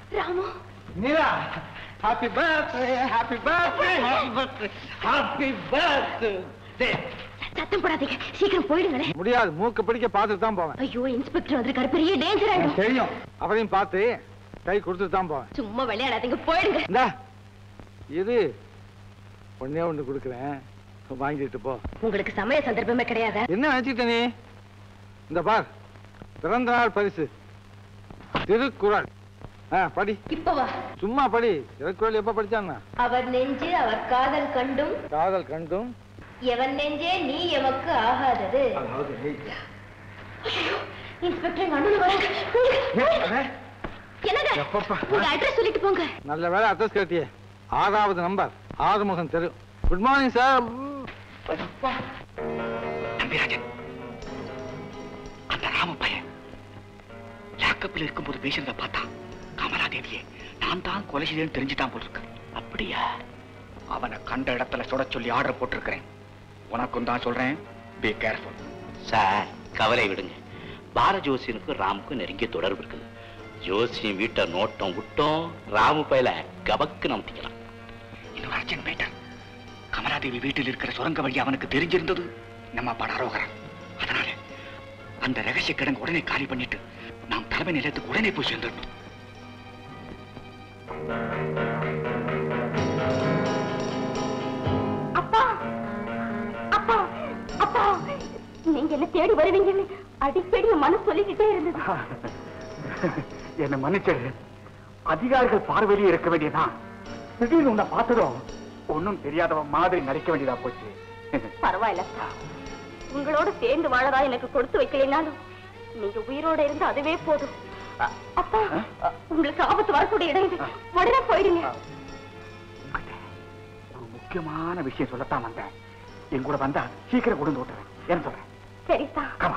Ramu Meera happy birthday happy birthday happy birthday happy birthday சத்தம் போடாதீங்க சீக்கிரம் போயிடுங்களேன் முடியாது மூக்கு பிடிக்க பார்த்துட்டு தான் போவேன் ஐயோ இன்ஸ்பெக்டர் வந்திருக்காரு பெரிய டேஞ்சர் ஆயிடும் தெரியும் அவரையும் பார்த்து கை கொடுத்துட்டு தான் போவேன் சும்மா விளையாடாதீங்க போயிடுங்க இந்தா இது ஒண்ணே ஒண்ணு கொடுக்குறேன் வாங்கிட்டு போ உங்களுக்கு சமய சந்தர்ப்பமே கிடையாது என்ன நினைச்சிட்ட நீ இந்த பார் பிறந்த நாள் பரிசு திருக்குறள் ஆ படி இப்பவா சும்மா படி திருக்குறள் எப்ப படிச்சாங்க அவர் நெஞ்சு அவர் காதல் கண்டும் காதல் கண்டும் எவன் நெஞ்சே நீ எமக்கு ஆகாதது அதாவது இன்ஸ்பெக்டர் எங்க அண்ணன் வராங்க போங்க, போங்க. என்னங்க எப்பப்பா? உங்க அட்ரஸ் சொல்லிட்டு போங்க நல்ல வேலை அட்ரஸ் கேட்டியே ஆறாவது நம்பர் ஆறுமுகம் தெரு குட் மார்னிங் சார் நம்பிராஜன் அந்த ராம பையன் லாக்கப்ல இருக்கும்போது பேசுறத பார்த்தா கமலாதேவியே நான் தான் கொலை செய்தேன்னு தெரிஞ்சுட்டான் போல இருக்கு அப்படியா அவனை கண்ட இடத்துல சுட சொல்லி ஆர்டர் போட்டிருக்கிறேன் உனக்கும் தான் சொல்றேன் பி கேர்ஃபுல் சார் கவலை விடுங்க பார ஜோசியனுக்கும் ராமுக்கும் நெருங்கிய தொடர்பு இருக்குது ஜோசியம் வீட்டை நோட்டம் விட்டோம் ராமு பயில கபக்கு நம்பிக்கலாம் இன்னொரு அர்ஜென்ட் மேட்டர் கமலாதேவி வீட்டில் இருக்கிற சுரங்க வழி அவனுக்கு தெரிஞ்சிருந்தது நம்ம படாரோகரன் அதனால அந்த ரகசிய கிடங்கு உடனே காலி பண்ணிட்டு நாம் தலைமை நிலையத்துக்கு உடனே போய் சேர்ந்துடணும் அப்பா அப்பா அப்பா நீங்க என்ன தேடி வருவீங்கன்னு அடிக்கடி என் மனசு சொல்லிக்கிட்டே இருந்தது என்ன மன்னிச்சிடு அதிகாரிகள் பார்வையிலே இருக்க வேண்டியதான் திடீர்னு உன்னை பார்த்ததும் ஒன்னும் தெரியாதவன் மாதிரி நடிக்க வேண்டியதா போச்சு பரவாயில்லப்பா உங்களோட சேர்ந்து வாழறா எனக்கு கொடுத்து வைக்கலைனாலும் நீங்க உயிரோட இருந்து அதுவே போதும் அ- அப்பா உங்களுக்கு ஆபத்து வரக்கூடிய இடம் இது உடனே போயிடுங்க ஒரு முக்கியமான விஷயம் சொல்லத்தான் வந்தேன் என் கூட வந்தா சீக்கிரம் கொண்டு வந்து விட்டுறேன் என்ன சொல்றேன் சரிதா கமா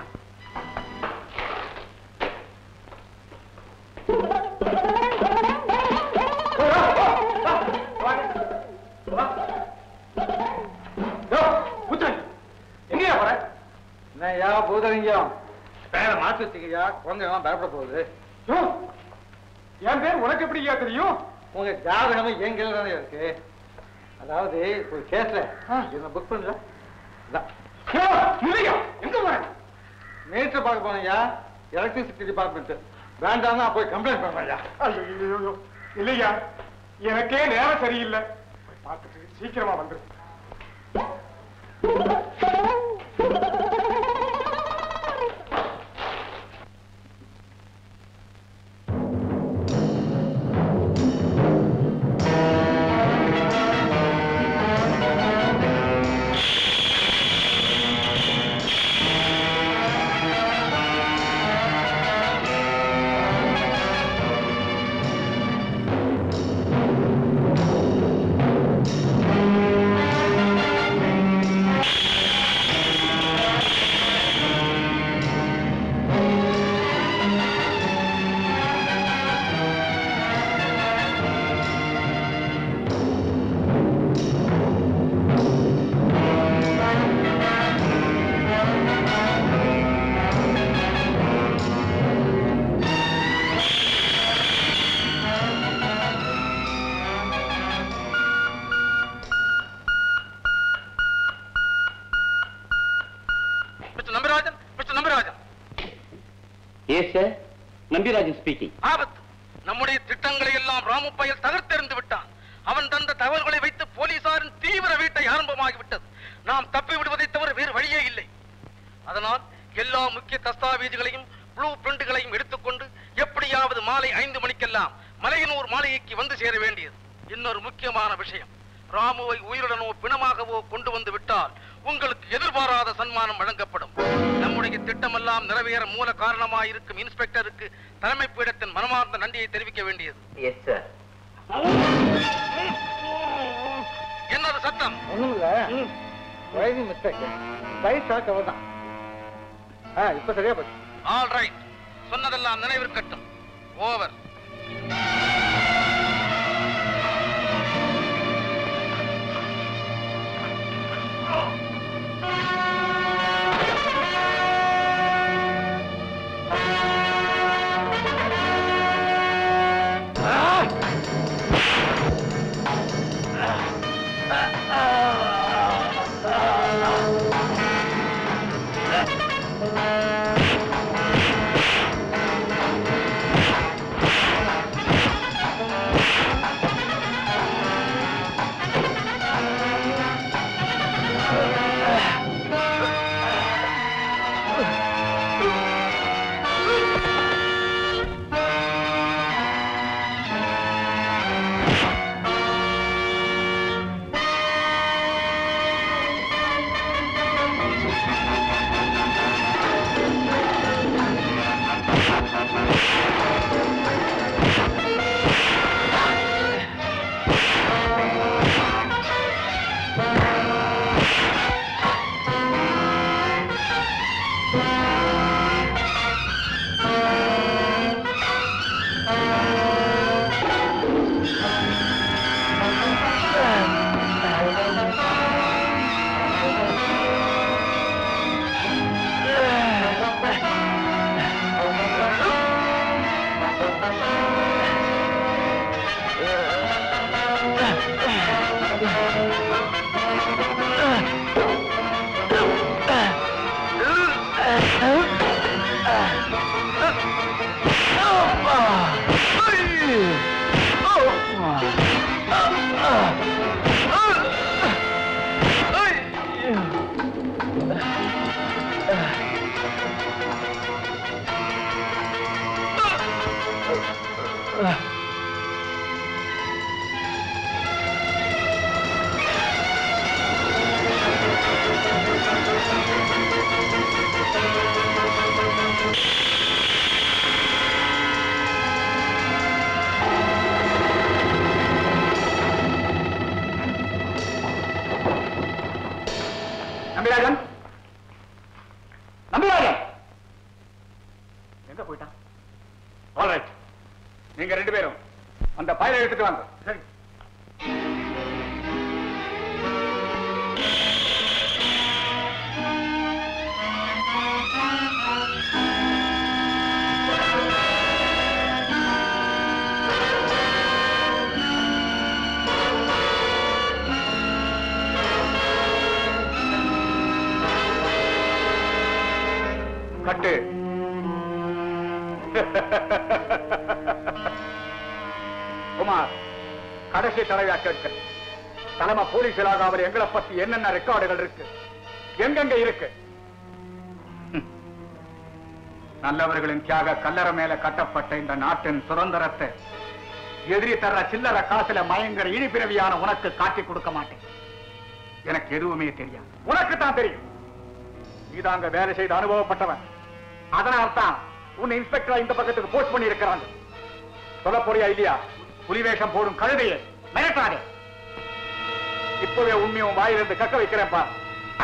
எங்கயா போற என்னய்யா பூதலிங்கம் பேரை மாற்றி வச்சுக்கயா குழந்தைங்களாம் பயப்பட போகுது என் பேர் உனக்கு எப்படியா தெரியும் உங்க ஜாதகமே என் கையில தானே இருக்கு அதாவது ஒரு கேஸ்ல என்ன புக் பண்ணல இல்லையா எங்க போறேன் மீட்டர் பார்க்க போனையா எலக்ட்ரிசிட்டி டிபார்ட்மெண்ட் வேண்டாம்னா போய் கம்ப்ளைண்ட் பண்ணுவையா ஐயோ இல்லையா எனக்கே நேரம் சரியில்லை போய் பார்த்துட்டு சீக்கிரமா வந்துரு mister Nambirajan mister Nambirajan yes sir Nambirajan speaking ஆபத்து நம்முடைய திட்டங்களை எல்லாம் ராமு பயல் தகர்த்தெறிந்து விட்டான் அவன் தந்த தகவல்களை வைத்து போலீசாரின் தீவிர வீட்டை ஆரம்பமாகிவிட்டது நாம் தப்பி விடுவதை தவிர வேறு வழியே இல்லை அதனால் எல்லா முக்கிய தஸ்தாவேஜுகளையும் ப்ளூ பிரிண்டுகளையும் எடுத்துக்கொண்டு எப்படியாவது மாலை ஐந்து மணிக்கெல்லாம் மலையனூர் மாளிகைக்கு வந்து சேர வேண்டியது இன்னொரு முக்கியமான விஷயம் ராமுவை உயிருடனோ பிணமாகவோ கொண்டு வந்து விட்டால் உங்களுக்கு எதிர்பாராத சன்மானம் வழங்கப்படும் நம்முடைய திட்டமெல்லாம் நிறைவேற மூல காரணமாயிருக்கும் இன்ஸ்பெக்டருக்கு தலைமை பீடத்தின் மனமார்ந்த நன்றியை தெரிவிக்க வேண்டியது எஸ் சார் என்னது சத்தம் ஒண்ணும் இல்ல ரைடிங் மிஸ்டேக் சைட் ஷாக் அவதான் ஆ இப்ப சரியா போச்சு ஆல் ரைட் சொன்னதெல்லாம் நினைவிருக்கட்டும் ஓவர் ஆ நம்பிராஜன் நம்பிராஜன் எங்க போயிட்டான் ஆல்ரைட் நீங்க ரெண்டு பேரும் அந்த பயிரை எடுத்துட்டு வாங்க சரி கட்டு குமார் கடைசி தலைவா கேட்க தலைமை போலீஸிலாக அவர் எங்களை பத்தி என்னென்ன ரெக்கார்டுகள் இருக்கு எங்கெங்க இருக்கு ஹம். நல்லவர்களின் தியாக கல்லறை மேல கட்டப்பட்ட இந்த நாட்டின் சுதந்திரத்தை எதிரி தர்ற சில்லற காசுல மயங்கர இனிப்பிறவியான உனக்கு காட்டி கொடுக்க மாட்டேன் எனக்கு எதுவுமே தெரியாது உனக்கு தான் தெரியும் நீதாங்க வேலை செய்து அனுபவப்பட்டவன் அதனால்தான் உன்னை இன்ஸ்பெக்டரா இந்த பக்கத்துக்கு போஸ்ட் பண்ணி இருக்கிறாங்க சொல்ல போறியா இல்லையா புலிவேஷம் போடும் கழுதையை மிரட்டாதே இப்பவே உண்மையை உன் வாயிலிருந்து கக்க வைக்கிறேன் பார்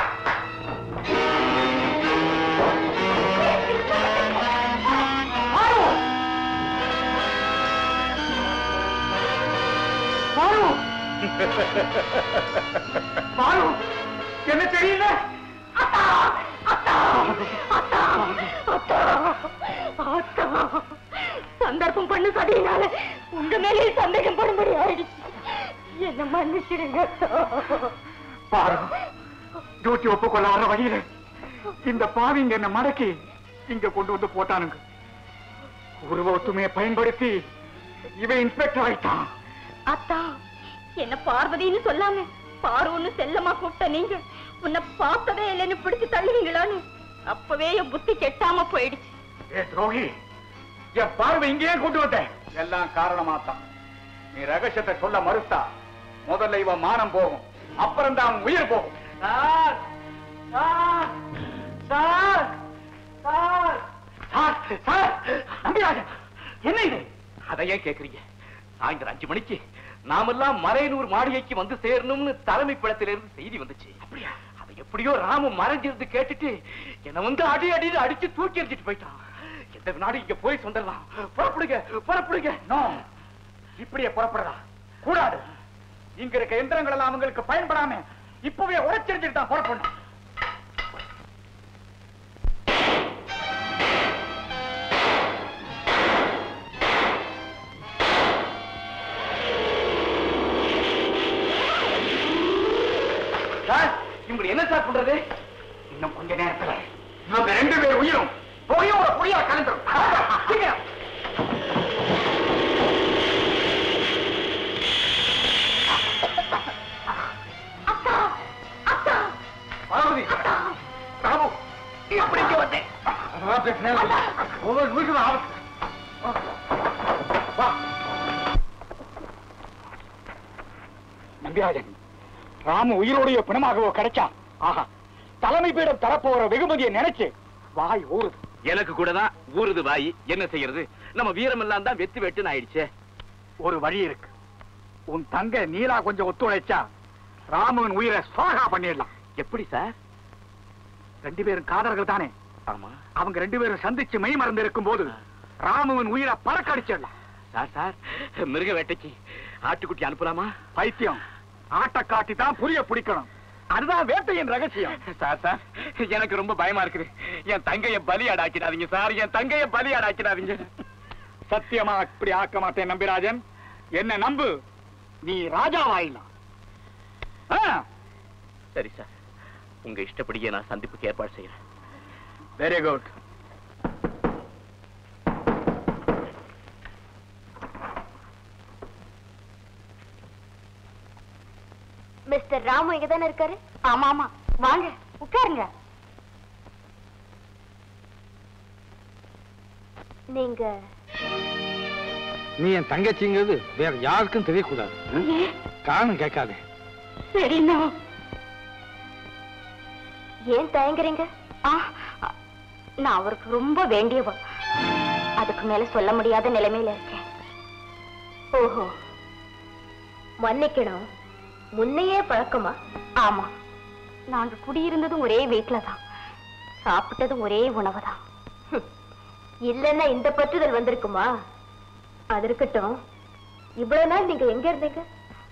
பாரு! பாரு! பாரு! என்ன தெரியல அத்தா அத்தா அத்தா அத்தா அத்தா சந்தர்ப்பம் பண்ணு சதியினால உங்க மேலே சந்தேகம் படும்படி ஆயிடுச்சு என்ன மன்னிச்சிடுங்க அத்தா பாரு டியூட்டி ஒப்புக்கொள்ள வர வழியில இந்த பாவிங்க என்ன மடக்கி இங்க கொண்டு வந்து போட்டானுங்க உருவ ஒத்துமையை பயன்படுத்தி இவன் இன்ஸ்பெக்டர் ஆயிட்டான் அத்தா என்ன பார்வதின்னு சொல்லாம பார்வன்னு செல்லமா கூப்பிட்ட நீங்க உன்னை பார்த்ததே இல்லைன்னு பிடிச்சு தள்ளுவீங்களான்னு அப்பவே என் புத்தி கெட்டாம போயிடுச்சு ஏ துரோகி என் பார்வை இங்கேயே கொண்டு வந்தேன் எல்லாம் காரணமாத்தான் நீ ரகசியத்தை சொல்ல மறுத்தா முதல்ல இவன் மானம் போகும் அப்புறம் தான் அவன் உயிர் போகும் sir sir sir sir sir sir Nambirajan என்ன இது அதையே கேக்குறீங்க சாயந்தரம் அஞ்சு மணிக்கு நாமெல்லாம் மறையனூர் மாளிகைக்கு வந்து சேரணும்னு தலைமை பிளத்திலிருந்து செய்தி வந்துச்சு அப்படியா அதை எப்படியோ ராமு மறைஞ்சிருந்து கேட்டுட்டு என்ன வந்து அடி அடின்னு அடிச்சு தூக்கி எறிஞ்சிட்டு போயிட்டான் எந்த வினாடி இங்க போய் சொந்தரலாம் புறப்படுங்க புறப்படுங்க நோ இப்படியே புறப்படுறா கூடாது இங்க இருக்க எந்திரங்கள் எல்லாம் அவங்களுக்கு பயன்படாம இப்பவே உரைச்செறிஞ்சிட்டு தான் புறப்படணும் சார் இப்படி என்ன சார் பண்றது இன்னும் கொஞ்ச நேரத்துல இவங்க ரெண்டு பேர் உயிரும் போய் ஒரு புரியா கலந்துரும் சீக்கிரம். அத்தா அத்தா பார்வதி ராமு நீ எப்படி இங்க வந்தேன் ஒவ்வொரு வீட்டுல ஆபத்து வா நம்பிராஜன் ராமு உயிரோடைய பிணமாகவோ கிடைச்சான் ஆஹா தலைமை பீடம் தரப்போற வெகுமதியை நினைச்சு வாய் ஊறுது எனக்கு கூட தான் ஊறுது வாய் என்ன செய்யறது நம்ம வீரம் எல்லாம் தான் வெத்து வெட்டுன்னு ஆயிடுச்சே ஒரு வழி இருக்கு உன் தங்க நீலா கொஞ்சம் ஒத்துழைச்சா ராமுவின் உயிரை சுவாகா பண்ணிடலாம் எப்படி சார் ரெண்டு பேரும் காதலர்கள் தானே ஆமா அவங்க ரெண்டு பேரும் சந்திச்சு மெய் மறந்து இருக்கும் போது ராமுவின் உயிரை பறக்கடிச்சிடலாம் சார் சார் மிருக வேட்டைக்கு ஆட்டுக்குட்டி அனுப்பலாமா பைத்தியம் ஆட்ட காட்டி தான் புரிய பிடிக்கணும் அதுதான் வேட்டையின் ரகசியம் சார் சார் எனக்கு ரொம்ப பயமா இருக்குது என் தங்கைய பலியாடாக்கிடாதீங்க சார் என் தங்கைய பலியாடாக்கிடாதீங்க சத்தியமா இப்படி ஆக்க மாட்டேன் நம்பிராஜன் என்ன நம்பு நீ ராஜாவாயிடலாம் ஆ சரி சார் உங்க இஷ்டப்படியே நான் சந்திப்புக்கு ஏற்பாடு செய்யறேன் வெரி குட் மிஸ்டர் ராமு இங்க தானே இருக்காரு ஆமா ஆமா வாங்க உட்காருங்க நீங்க நீ என் தங்கச்சிங்கிறது வேற யாருக்கும் தெரியக்கூடாது காரணம் கேட்காதே சரிண்ணா ஏன் தயங்குறீங்க ஆ, ஆ, நான் அவருக்கு ரொம்ப வேண்டியவ அதுக்கு மேல சொல்ல முடியாத நிலைமையில இருக்கேன் ஓஹோ மன்னிக்கணும் முன்னையே பழக்கமா ஆமா நாங்க குடியிருந்ததும் ஒரே வீட்டுல தான் சாப்பிட்டதும் ஒரே உணவு தான் இல்லன்னா இந்த பற்றுதல் வந்திருக்குமா அது இருக்கட்டும் இவ்வளவு நாள் நீங்க எங்க இருந்தீங்க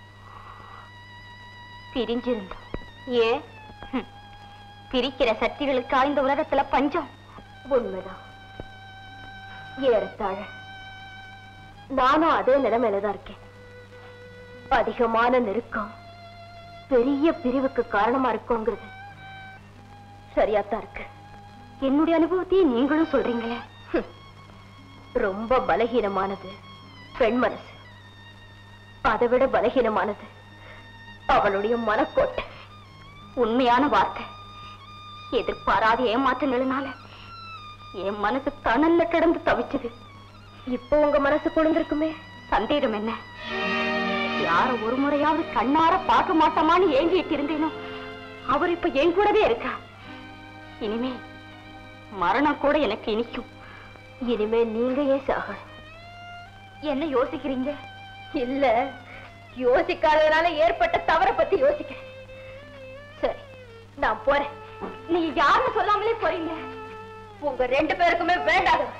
பிரிஞ்சிருந்தோம் ஏன் ஹம். பிரிக்கிற சக்திகளுக்கா இந்த உலகத்துல பஞ்சம் உண்மைதான் ஏறத்தாழ நானும் அதே நிலைமையில தான் இருக்கேன் அதிகமான நெருக்கம் பெரிய பிரிவுக்கு காரணமா இருக்குங்கிறது சரியாத்தான் இருக்கு என்னுடைய அனுபவத்தையே நீங்களும் சொல்றீங்களே ஹம். ரொம்ப பலகீனமானது பெண் மனசு அதை விட பலகீனமானது அவளுடைய மனக்கோட்டை உண்மையான வார்த்தை எதிர்பாராத ஏமாற்றங்களினால என் மனசு தணல்ல கிடந்து தவிச்சது இப்போ உங்க மனசு குளிர்ந்திருக்குமே சந்தேகம் என்ன யார ஒரு முறையாவது கண்ணார பார்க்க மாட்டோமான்னு ஏங்கிட்டு இருந்தேனோ அவர் இப்ப என் கூடவே இருக்கா இனிமே மரணம் கூட எனக்கு இனிக்கும் இனிமே நீங்க ஏன் சாகணும் என்ன யோசிக்கிறீங்க இல்ல யோசிக்காததுனால ஏற்பட்ட தவற பத்தி யோசிக்கிறேன் சரி நான் போறேன் நீங்க யாருன்னு சொல்லாமலே போறீங்க உங்க ரெண்டு பேருக்குமே வேண்டாதவர்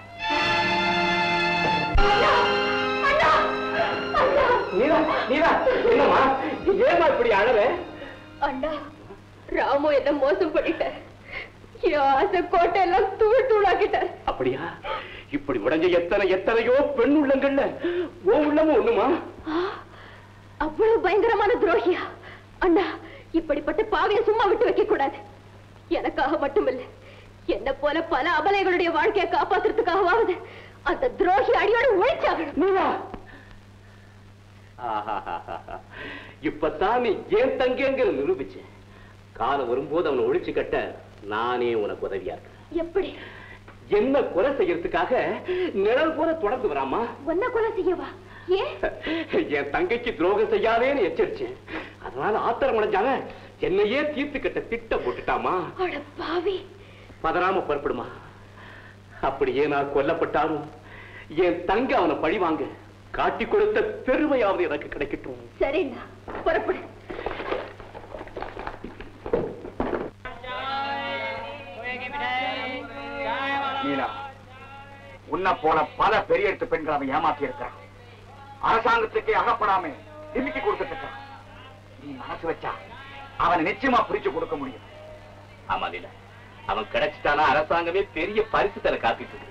அண்ணா! அண்ணா! அண்ணா! நீதா நீதா என்னம்மா ஏமா இப்படி அழற அண்ணா ராமு என்ன மோசம் பண்ணிட்டார் என் ஆசை கோட்டை எல்லாம் தூள் தூளாக்கிட்டார் அப்படியா இப்படி உடைஞ்ச எத்தனை எத்தனையோ பெண் உள்ளங்கள்ல ஓ உள்ளமும் ஒண்ணுமா ஆ, அவ்வளவு பயங்கரமான துரோகியா அண்ணா இப்படிப்பட்ட பாவையை சும்மா விட்டு வைக்க கூடாது எனக்காக மட்டுமில்ல என்ன போல பல அபலைகளுடைய வாழ்க்கையை காப்பாத்துறதுக்காகவாவது அந்த துரோகி அடியோட ஒழிச்சாகணும் நீதா ஆஹாஹாஹா. இப்பதான் நீ ஏன் தங்கங்கிற நிரூபிச்ச காலம் வரும்போது அவனை ஒழிச்சு கட்ட நானே உனக்கு உதவியா இருக்கேன் எப்படி என்ன கொலை செய்யறதுக்காக நிழல் போல தொடர்ந்து வராமா ஒன்ன கொலை செய்யவா ஏன் என் தங்கைக்கு துரோகம் செய்யாதேன்னு எச்சரிச்சேன் அதனால ஆத்திரம் அடைஞ்சாங்க என்னையே தீர்த்து கட்ட திட்டம் போட்டுட்டாமா அட பாவி பதறாம புறப்படுமா அப்படியே நான் கொல்லப்பட்டாலும் என் தங்க அவனை பழி வாங்க காட்டி கொடுத்த பெருமையாவது எனக்கு கிடைக்கட்டும் சரிண்ணா புறப்படு நீலா உன்னை போல பல பெரிய எடுத்து பெண்கள் அவன் ஏமாத்தி இருக்கிறான் அரசாங்கத்துக்கு அகப்படாம தில்லிக்கு கொடுத்துட்டு இருக்கான் நீ மனசு வச்சா அவனை நிச்சயமா பிரிச்சு கொடுக்க முடியும் ஆமா லீலா அவன் கிடைச்சிட்டானா அரசாங்கமே பெரிய பரிசு தர காத்துட்டு இருக்கு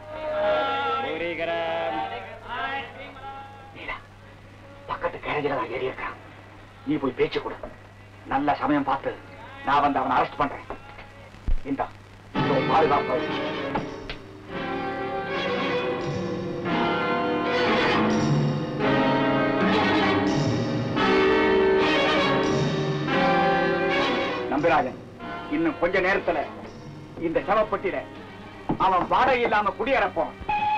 நீலா பக்கத்து கேரஜில தான் ஏறி இருக்கான் நீ போய் பேச்சு கொடு நல்ல சமயம் பார்த்து நான் வந்து அவனை அரெஸ்ட் பண்றேன் இந்தா இது உன் பாதுகாப்பு நம்பிராஜன் இன்னும் கொஞ்ச நேரத்துல இந்த சவப்பட்டியில அவன் வாடகை இல்லாம குடியேறப்போம்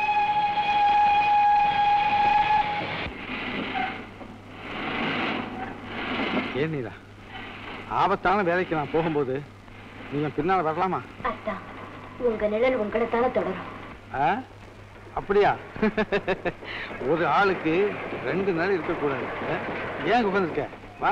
ஏன் நீலா ஆபத்தான வேலைக்கு நான் போகும்போது நீங்க பின்னால வரலாமா அதான் உங்க நிழல் உங்களை தானே தொடரும் ஆ? அப்படியா ஒரு ஆளுக்கு ரெண்டு நாள் இருக்கக்கூடாது ஆ? ஏன் உட்காந்துருக்க வா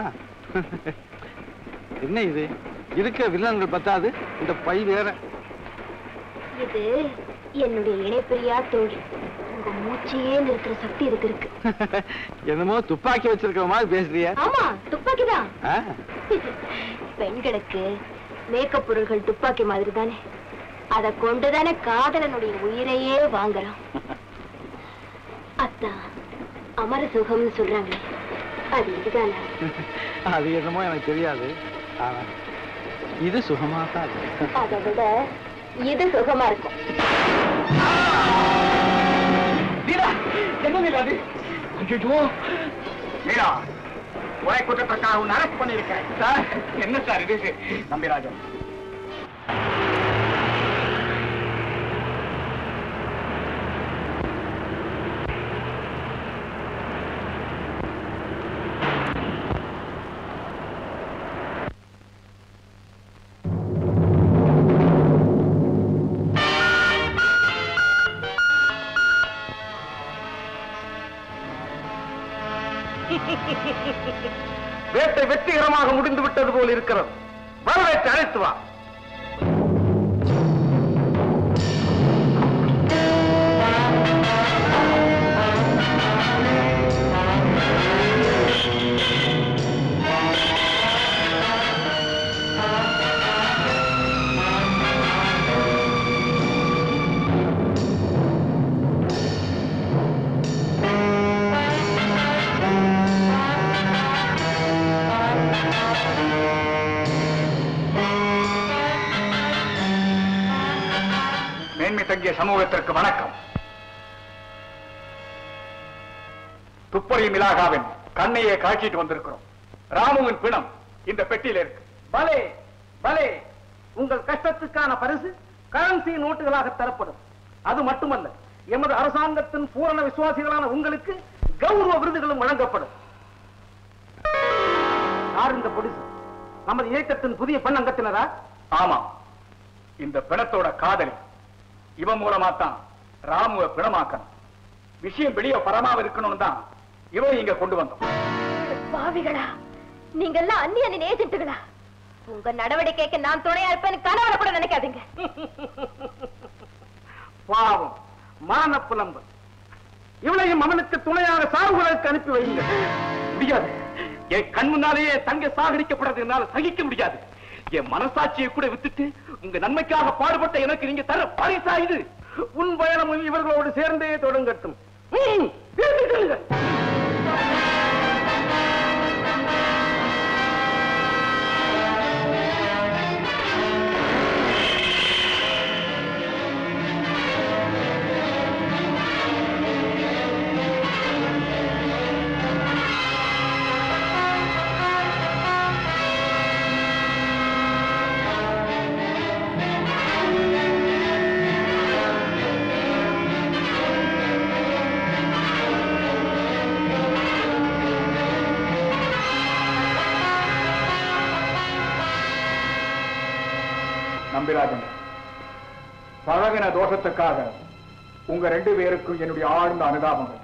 என்ன இது இருக்க வில்லன்கள் பத்தாது இந்த பை வேற இது என்னுடைய இணைப்பிரியா தோழி உங்க மூச்சையே நிறுத்துற சக்தி இதுக்கு இருக்கு என்னமோ துப்பாக்கி வச்சிருக்கிற மாதிரி பேசுறிய ஆமா துப்பாக்கிதான் ஆ? பெண்களுக்கு மேக்கப் பொருள்கள் துப்பாக்கி மாதிரி தானே அதை கொண்டுதானே காதலனுடைய உயிரையே வாங்குறோம் அதான் அமர சுகம்னு சொல்றாங்க அது இதுதானா அது என்னமோ எனக்கு தெரியாது ஆனா இது சுகமா தான் இருக்கு அதை விட இது சுகமா இருக்கும் வீரா என்ன வீரா அது ஐயோ வீரா கொலை குற்றத்திற்காக உன்னை அரெஸ்ட் பண்ணியிருக்கேன் சார் என்ன சார் இது நம்பிராஜன் வேட்டை வெற்றிகரமாக முடிந்து விட்டது போல் இருக்கிறது வரவேற்று அழைத்து வா மேன்மை தங்கிய சமூகத்திற்கு வணக்கம் துப்பறி மிலாகாவின் கண்ணையே காய்ச்சிட்டு வந்திருக்கிறோம் ராமுவின் பிணம் இந்த பெட்டியில இருக்கு பலே பலே உங்கள் கஷ்டத்துக்கான பரிசு கரன்சி நோட்டுகளாக தரப்படும் அது மட்டுமல்ல எமது அரசாங்கத்தின் பூரண விசுவாசிகளான உங்களுக்கு கௌரவ விருதுகளும் வழங்கப்படும் யார் இந்த பொடிசு நமது இயக்கத்தின் புதிய பெண் அங்கத்தினரா ஆமா இந்த பிணத்தோட காதலி இவன் மூலமா தான் ராமுவை பிணமாக்கணும் விஷயம் வெளியே பரமாவ இருக்கணும்னு தான் இவன் இங்க கொண்டு வந்தோம் பாவிகளா நீங்க எல்லாம் அந்நியனின் ஏஜென்ட்டுகளா உங்க நடவடிக்கைக்கு நான் துணையா இருப்பேன்னு கனவுல கூட நினைக்காதீங்க பாவம் மான புலம்பல் இவளையும் அவனுக்கு துணையாக சாவுகளுக்கு அனுப்பி வைங்க முடியாது என் கண் முன்னாலேயே தங்க சாகடிக்கப்படுறது என்னால சகிக்க முடியாது என் மனசாட்சியை கூட வித்துட்டு உங்க நன்மைக்காக பாடுபட்ட எனக்கு நீங்க தர பரிசா இது உன் பயணமும் இவர்களோடு சேர்ந்தே தொடங்கட்டும் ம், திரும்பிச் செல்லுங்கள். நம்பிராஜன் பழகின தோஷத்துக்காக உங்க ரெண்டு பேருக்கும் என்னுடைய ஆழ்ந்த அனுதாபங்கள்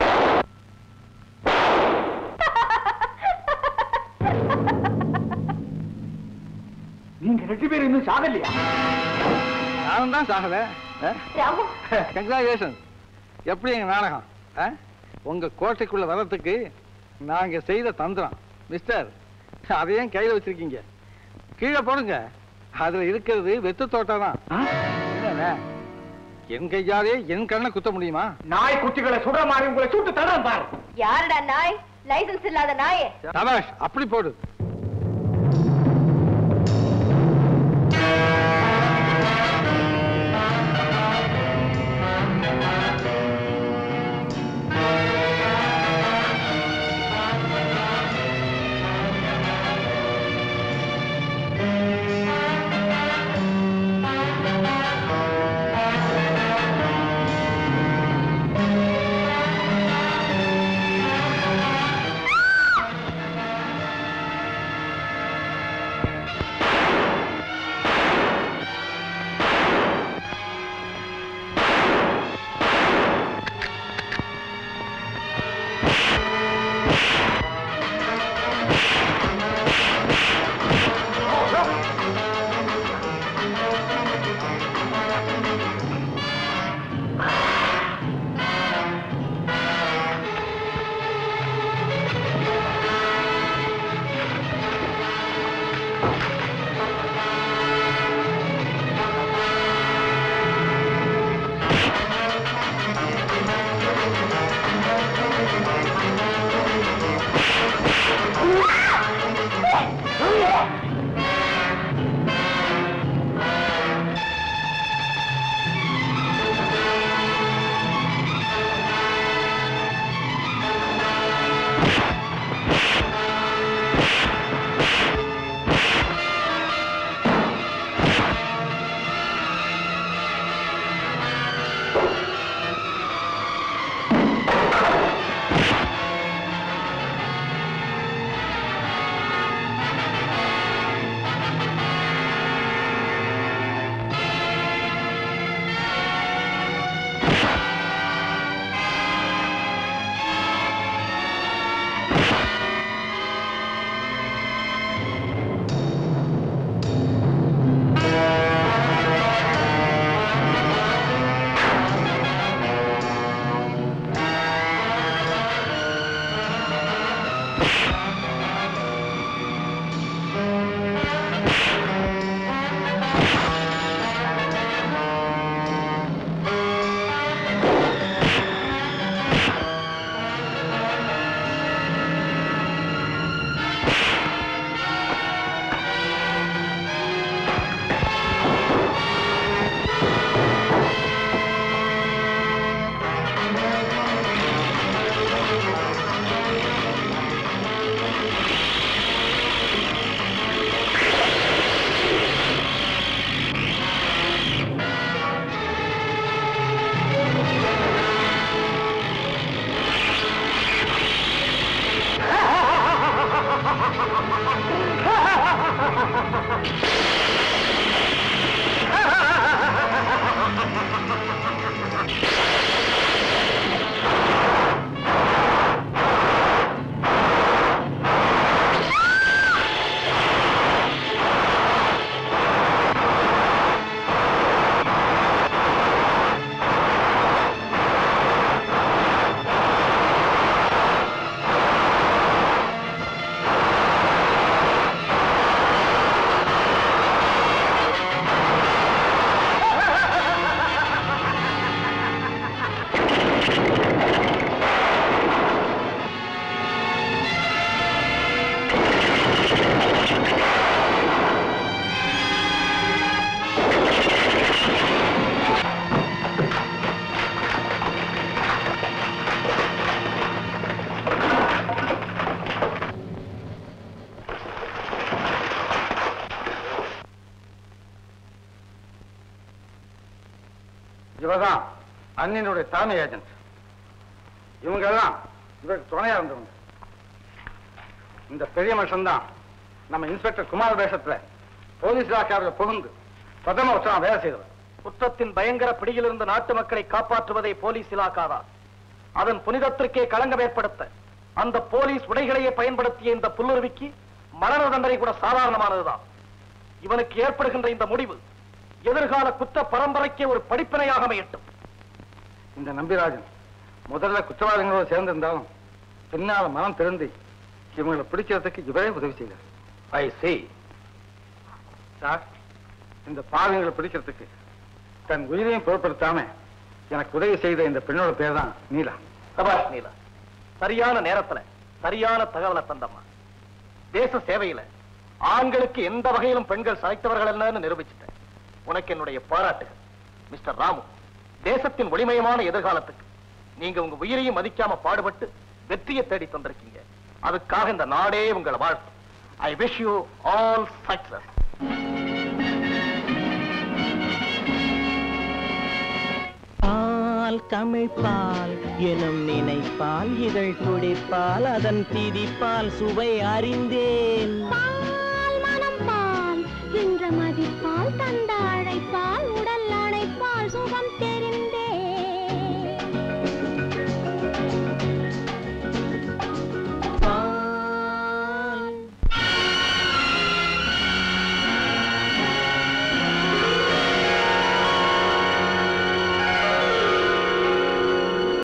நீங்க ரெண்டு பேரும் இன்னும் சாகலையா நானும் தான் சாகல ராமு கங்க்ராச்சுலேஷன் எப்படி எங்க நாடகம் ஆ? உங்க கோட்டைக்குள்ள வர்றதுக்கு நாங்க செய்த தந்திரம் மிஸ்டர் அதையும் கையில வச்சிருக்கீங்க கீழே போடுங்க அதுல இருக்கிறது வெத்து தோட்டம் தான் என்னண்ணே? என் கையாலே என் கண்ணை குத்த முடியுமா நாய் குட்டிகளை சுடுற மாதிரி உங்களை சுட்டு தரம் பாரு யாருடா நாய் லைசன்ஸ் இல்லாத நாயே சபாஷ் அப்படி போடு அண்ணனுடைய தலைமை ஏஜென்ட் இவங்க எல்லாம் இவருக்கு துணையா இருந்தவங்க இந்த பெரிய மனுஷன் தான் நம்ம இன்ஸ்பெக்டர் குமார் வேஷத்துல போலீஸ் இலாக்காவில் புகுந்து பிரதம உற்சவம் வேலை செய்தவர் குற்றத்தின் பயங்கர பிடியிலிருந்து நாட்டு மக்களை காப்பாற்றுவதே போலீஸ் இலாக்காதான் அதன் புனிதத்திற்கே களங்கம் ஏற்படுத்த அந்த போலீஸ் உடைகளையே பயன்படுத்திய இந்த புல்லுருவிக்கு மரண தண்டனை கூட சாதாரணமானதுதான் இவனுக்கு ஏற்படுகின்ற இந்த முடிவு எதிர்கால குற்ற பரம்பரைக்கே ஒரு படிப்பினையாக அமையட்டும் இந்த நம்பிராஜன் முதல்ல குற்றவாளிகளோடு சேர்ந்திருந்தாலும் பின்னால மனம் திறந்து இவங்களை பிடிக்கிறதுக்கு இவரே உதவி செய்தார் ஐ see சார் இந்த பாவங்களை பிடிக்கிறதுக்கு தன் உயிரையும் பொருட்படுத்தாம எனக்கு உதவி செய்த இந்த பெண்ணோட பேர் தான் நீலா சபாஷ் நீலா சரியான நேரத்துல சரியான தகவலை தந்தம்மா தேச சேவையில ஆண்களுக்கு எந்த வகையிலும் பெண்கள் சளைத்தவர்கள் அல்லன்னு நிரூபிச்சிட்டேன் உனக்கு என்னுடைய பாராட்டுகள் மிஸ்டர் ராமு தேசத்தின் ஒளிமயமான எதிர்காலத்துக்கு நீங்க உங்க உயிரையும் மதிக்காம பாடுபட்டு வெற்றியை தேடி தந்திருக்கீங்க அதுக்காக இந்த நாடே உங்களை வாழ்த்தும் I wish you all success பால் தமிழ் பால் எனும் நினைப்பால் இதழ் துடிப்பால் அதன் திதிப்பால் சுவை அறிந்தேன் பால் மனம் பால் என்ற மதிப்பால் தந்த அழைப்பால்